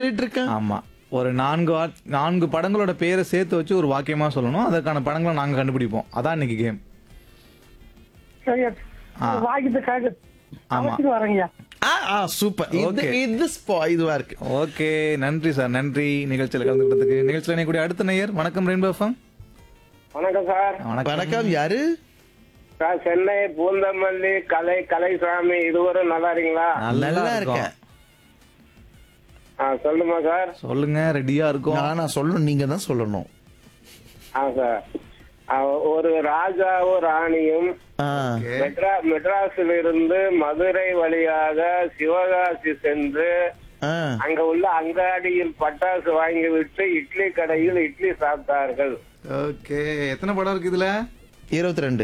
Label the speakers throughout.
Speaker 1: சொல்லிட்டு இருக்கேன்
Speaker 2: ஆமா ஒரு நான்கு வா- நான்கு படங்களோட பேரை சேர்த்து வச்சு ஒரு வாக்கியமா சொல்லணும் அதற்கான படங்களை நாங்க கண்டுபிடிப்போம் அதான் இன்னைக்கு கேம்
Speaker 3: சரி
Speaker 2: ஆ.
Speaker 3: வாங்கிட்டுக்காக
Speaker 2: ஆமா.
Speaker 3: அவசியம் வரேங்கய்யா
Speaker 1: ஆ ஆ சூப்பர் இது
Speaker 2: Okay.
Speaker 1: இது ஸ்பா இதுவா இருக்கு
Speaker 2: ஓகே நன்றி சார் நன்றி நிகழ்ச்சியில் கலந்துக்கிட்டதுக்கு நிகழ்ச்சியில் இணையக்கூடிய அடுத்த நேயர் வணக்கம் ரெயின்போ எஃப்எம்
Speaker 4: வணக்கம் சார்
Speaker 2: வணக்கம்
Speaker 1: வணக்கம் யாரு
Speaker 4: சார் சென்னை பூந்தமல்லி கலை கலைசாமி இதுவரை நல்லா இருக்கீங்களா
Speaker 1: நல்லா இருக்கேன்
Speaker 4: ஆ, சொல்லுமா சார்
Speaker 2: சொல்லுங்க ரெடியா இருக்கும்
Speaker 1: நானா சொல்லணும் நீங்க தான் சொல்லணும்
Speaker 4: ஆ சார் ஆ, ஒரு ராஜாவும் ராணியும்
Speaker 1: ஆ
Speaker 4: மெட்ரா மெட்ராஸில் இருந்து மதுரை வழியாக சிவகாசி சென்று
Speaker 1: ஆ
Speaker 4: அங்க உள்ள அங்காடியில் பட்டாசு வாங்கி விட்டு இட்லி கடையில் இட்லி சாப்பிட்டார்கள்
Speaker 2: ஓகே எத்தனை படம் இருக்கு இதுல
Speaker 1: இருபத்தி ரெண்டு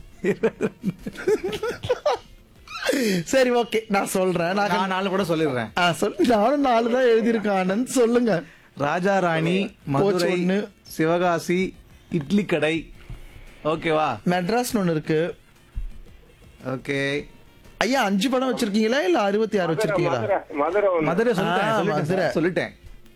Speaker 1: சரி ஓகே நான் சொல்றேன் நான்
Speaker 2: நான் நாலு படம் சொல்லிடுறேன்
Speaker 1: ஆ, சொல் நானும் நாலு தான் எழுதியிருக்கேன் ஆனந்த் சொல்லுங்க
Speaker 2: ராஜா ராணி
Speaker 1: போச்சு
Speaker 2: மதுரை
Speaker 1: ஒண்ணு.
Speaker 2: சிவகாசி இட்லி கடை ஓகேவா
Speaker 1: மெட்ராஸ்னு ஒண்ணு இருக்கு
Speaker 2: ஓகே
Speaker 1: ஐயா அஞ்சு படம் வச்சிருக்கீங்களா இல்ல அறுபத்தி ஆறு வச்சிருக்கீங்களா
Speaker 4: மதுரை மதுரை ஒண்ணு.
Speaker 2: மதுரை சொல்லிட்டேன்
Speaker 1: ஆ,
Speaker 2: சொல்லிட்டேன்
Speaker 1: மதுரை.
Speaker 2: சார், சொல்லிட்டேன்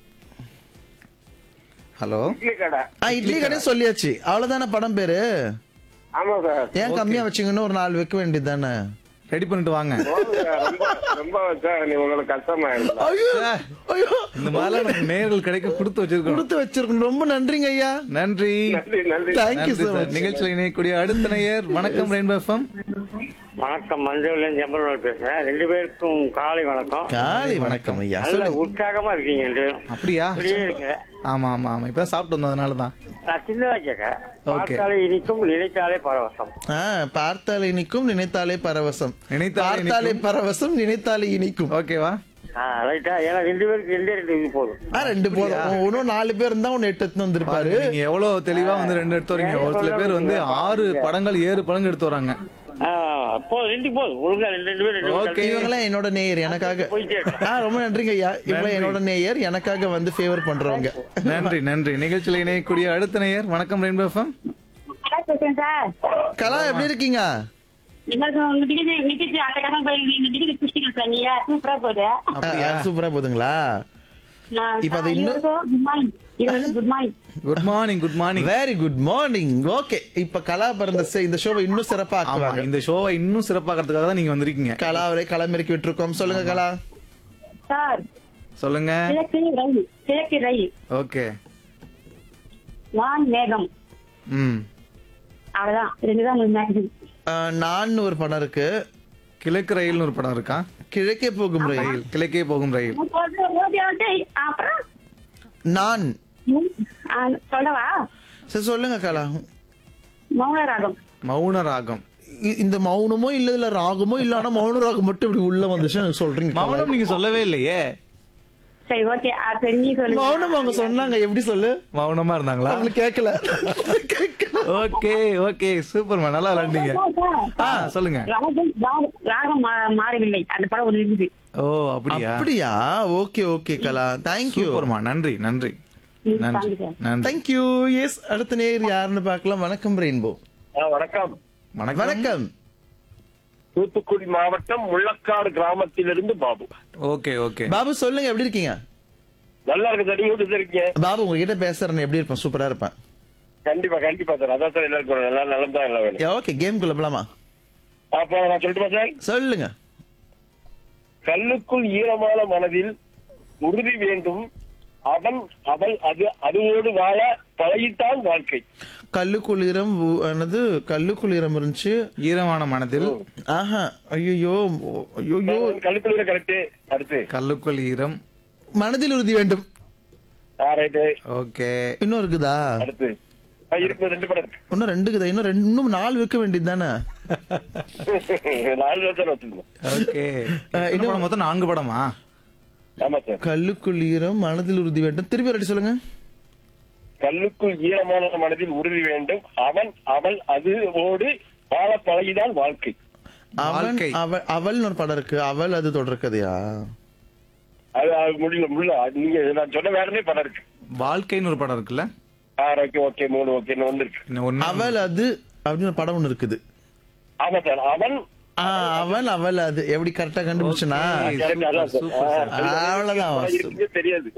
Speaker 2: ஹலோ
Speaker 4: இட்லி கடை
Speaker 1: ஆ இட்லி கடை சொல்லியாச்சு அவ்வளவுதானே படம் பேரு
Speaker 4: ஆமா சார்
Speaker 1: ஏன் கம்மியா வச்சீங்கன்னு ஒரு நாலு வைக்க வேண்டியது தானே
Speaker 2: ரெடி பண்ணிட்டு வாங்க
Speaker 4: போதுங்க, ரொம்ப ரொம்ப வச்சா நீ உங்களுக்கு கஷ்டமாயிருந்தா
Speaker 1: ஐயோ ஐயோ
Speaker 2: இந்த மாதிரிலாம் நமக்கு நேர்கள் கிடைக்க கொடுத்து வச்சிருக்கோம்
Speaker 1: கொடுத்து வச்சிருக்கோம் ரொம்ப நன்றிங்க ஐயா
Speaker 2: நன்றி
Speaker 4: நன்றி நன்றி
Speaker 1: தேங்க்யூ
Speaker 2: நன்றி
Speaker 1: சார்
Speaker 2: சார். நிகழ்ச்சியில் இணையக்கூடிய அடுத்த நேயர் வணக்கம் ரெயின்போ எஃப்எம்
Speaker 5: வணக்கம் மஞ்சள் ஜம்பல் பேசுறேன் ரெண்டு பேருக்கும் காலை வணக்கம்
Speaker 1: காலை வணக்கம் ஐயா
Speaker 5: நல்ல
Speaker 1: சொல்லுங்க
Speaker 5: உற்சாகமா இருக்கீங்க ரெண்டு பேரும்.
Speaker 2: அப்படியா
Speaker 5: இப்படியே இருங்க
Speaker 2: ஆமா ஆமா ஆமா இப்ப சாப்பிட்டு வந்ததுனால தான்
Speaker 5: நான் சின்னதா கேட்க
Speaker 2: Okay.
Speaker 5: பார்த்தாலே இனிக்கும் நினைத்தாலே பரவசம்
Speaker 1: ஆ, பார்த்தாலே இனிக்கும் நினைத்தாலே பரவசம்
Speaker 2: நினைத்தாலே
Speaker 1: பார்த்தாலே பரவசம் நினைத்தாலே இனிக்கும்
Speaker 2: ஓகேவா
Speaker 5: ஆ, ரைட்டா ஏன்னா ரெண்டு பேருக்கு ரெண்டே ரெண்டு இது போதும்
Speaker 1: ஆ ரெண்டு போதும் இன்னும் நாலு பேர் இருந்தா ஒன்னு எட்டு எடுத்துன்னு வந்திருப்பாரு
Speaker 2: நீங்க எவ்வளவு தெளிவா வந்து ரெண்டு எடுத்து வரீங்க ஒரு சில பேர் வந்து ஆறு படங்கள் ஏழு படங்கள் எடுத்து வராங்க
Speaker 5: ஆ, போதும் ரெண்டு போதும் ஒழுங்கா ரெண்டு ரெண்டு பேர் ரெண்டு
Speaker 2: Okay.
Speaker 5: பேர்
Speaker 1: இவங்களாம் என்னோட நேயர் எனக்காக
Speaker 5: போயிட்டே இருக்கு.
Speaker 1: ஆ ரொம்ப நன்றிங்க ஐயா இவங்க என்னோட நேயர் எனக்காக வந்து ஃபேவர் பண்றவங்க
Speaker 2: நன்றி நன்றி நிகழ்ச்சியில் இணையக்கூடிய அடுத்த நேயர் வணக்கம் ரெயின்போ எஃப்எம்
Speaker 6: பேசுறேன் சார்
Speaker 1: கலா எப்படி இருக்கீங்க
Speaker 6: எங்களுக்கு உங்க டிக்கெட் டிக்கெட் அந்த கடன் போய் எங்க டிக்கெட் குடிச்சிக்கலாம் சார் நீங்க சூப்பரா போகுது
Speaker 2: அப்படியா
Speaker 1: சூப்பரா போதுங்களா
Speaker 6: நான்
Speaker 1: இப்ப அது இன்னும்-
Speaker 6: குட் மார்னிங் இது வந்து good morning
Speaker 2: good morning good morning
Speaker 1: very good morning okay இப்ப கலா பிறந்த செ- இந்த ஷோவை இன்னும் சிறப்பா
Speaker 2: ஆமா
Speaker 1: ஆக்குவாங்க
Speaker 2: இந்த ஷோவை இன்னும் சிறப்பாக்கிறதுக்காக தான் நீங்க வந்திருக்கீங்க
Speaker 1: கலா அவரை களமிறக்கி விட்டுருக்கோம் சொல்லுங்க கலா
Speaker 6: சார்
Speaker 2: சொல்லுங்க
Speaker 6: கிழக்கு ரயில் கிழக்கு ரயில்
Speaker 2: ஓகே
Speaker 6: வான் மேகம்
Speaker 2: ம்
Speaker 6: அவ்வளவுதான் ரெண்டு தான் உங்களுக்கு மேக்ஸிமம்
Speaker 1: ஆ, நான் ஒரு படம் இருக்கு
Speaker 2: கிழக்கு ரயில்னு ஒரு படம் இருக்கா
Speaker 1: கிழக்கே போகும் ரயில்
Speaker 2: ரயில் கிழக்கே போகும் ரயில்
Speaker 6: அப்புறம்
Speaker 1: நான்
Speaker 6: ம், ஆ, சொல்லவா
Speaker 1: சரி சொல்லுங்க கலா
Speaker 6: மௌன ராகம்
Speaker 2: மௌன ராகம்
Speaker 1: இ- இந்த மௌனமோ இல்ல இல்ல ராகமோ இல்ல ஆனா மௌன ராகம் மட்டும் இப்படி உள்ள வந்துச்சு எனக்கு சொல்றீங்க கலா.
Speaker 2: மௌனம் நீங்க சொல்லவே இல்லையே
Speaker 6: சரி ஓகே சரி நீ சொல்லுங்க
Speaker 1: மௌனம் அவங்க சொன்னாங்க எப்படி சொல்லு
Speaker 2: மௌனமா இருந்தாங்களா
Speaker 1: அவங்களுக்கு கேட்கல கேட்கல
Speaker 2: ஓகே ஓகே சூப்பர்மா நல்லா விளையாண்டீங்க ஆ சொல்லுங்க
Speaker 6: ராகம் ராகம் ராகம் மா- மாறவில்லை அந்த படம் ஒன்று இருக்குது
Speaker 2: ஓ அப்படியா
Speaker 1: அப்படியா ஓகே ஓகே கலா தேங்க்யூ
Speaker 2: சூப்பர்மா நன்றி நன்றி
Speaker 6: ம்,
Speaker 2: நன்றி
Speaker 6: தேங்க்யூ சார்.
Speaker 2: நன்றி
Speaker 1: தேங்க்யூ எஸ் அடுத்த நேர் யாருன்னு பார்க்கலாம் வணக்கம் ரெயின்போ
Speaker 4: வணக்கம்
Speaker 2: வணக்கம்
Speaker 1: வணக்கம்
Speaker 4: தூத்துக்குடி மாவட்டம் முள்ளக்காடு கிராமத்திலிருந்து பாபு
Speaker 2: ஓகே ஓகே
Speaker 1: பாபு சொல்லுங்க எப்படி இருக்கீங்க
Speaker 4: நல்லா இருக்கு சார் நீங்க எப்படி இருக்கீங்க
Speaker 1: பாபு உங்ககிட்ட பேசுறேன் எப்படி இருப்பேன் சூப்பரா இருப்பேன்
Speaker 4: கண்டிப்பா கண்டிப்பா சார் அதான் சார் எல்லாருக்கும் நல்லா நல்லா தான் எல்லாம் வேணும்
Speaker 1: ஓகே கேம் குள்ள போலாமா
Speaker 4: அப்போ நான் சொல்லட்டுமா சார்
Speaker 1: சொல்லுங்க
Speaker 4: கல்லுக்குள் ஈரமான மனதில் உறுதி வேண்டும் அவன் அவள் அது அதுவோடு வாழ பழகித்தான் வாழ்க்கை
Speaker 1: கல்லுக்குளிரம் என்னது கல்லுக்குளிரம் இருந்துச்சு
Speaker 2: ஈரமான மனதில்
Speaker 1: ஆஹா ஐயோ ஐயோ
Speaker 4: கல்லுக்குள்ள கரெக்ட் அடுத்து
Speaker 2: கல்லுக்குள் ஈரம்
Speaker 1: மனதில் உறுதி வேண்டும்
Speaker 4: ஆ ரைட்டு
Speaker 2: ஓகே
Speaker 1: இன்னும் இருக்குதா
Speaker 4: அடுத்து ஆ, இருக்கு ரெண்டு படம் இருக்கு.
Speaker 1: இன்னும் ரெண்டு இருக்குதா இன்னும் ரெண்டு இன்னும் நாலு வைக்க வேண்டியது தானே
Speaker 4: நாலு வருஷம் வச்சிருந்தோம்
Speaker 2: ஓகே இன்னும் படம் மொத்தம் நான்கு படமா
Speaker 4: ஆமா சார்
Speaker 1: கல்லுக்குள் ஈரம் மனதில் உறுதி வேண்டும் திருப்பி ரெடி சொல்லுங்க
Speaker 4: கல்லுக்குள் ஈரமான மனதில் உறுதி வேண்டும் அவன் அவள் அதுவோடு வாழ பழகிதான் வாழ்க்கை
Speaker 1: அவன்
Speaker 2: வாழ்க்கை.
Speaker 1: அவள் அவள்னு ஒரு படம் இருக்கு அவள் அது தொடர் கதையா
Speaker 4: அது அது முடியல முடியல அது நீங்க நான் சொன்ன வேறனே படம் இருக்கு
Speaker 2: வாழ்க்கைன்னு ஒரு படம் இருக்குல்ல
Speaker 4: ஆ ஓகே ஓகே மூணு ஓகே வந்துருக்கு
Speaker 2: இன்னும் ஒண்ணு
Speaker 1: அவள் அது அப்படின்னு ஒரு படம் ஒண்ணு இருக்குது
Speaker 4: ஆமா சார் அவன்
Speaker 1: ஆ, அவன் அவள் அது எப்படி கரெக்டா கண்டுபிடிச்சனா
Speaker 2: Okay.
Speaker 4: correct, அதான் சார்.
Speaker 2: Super sir.
Speaker 4: ஆ,
Speaker 1: அவ்வளவுதான்
Speaker 4: இருக்குதே தெரியாது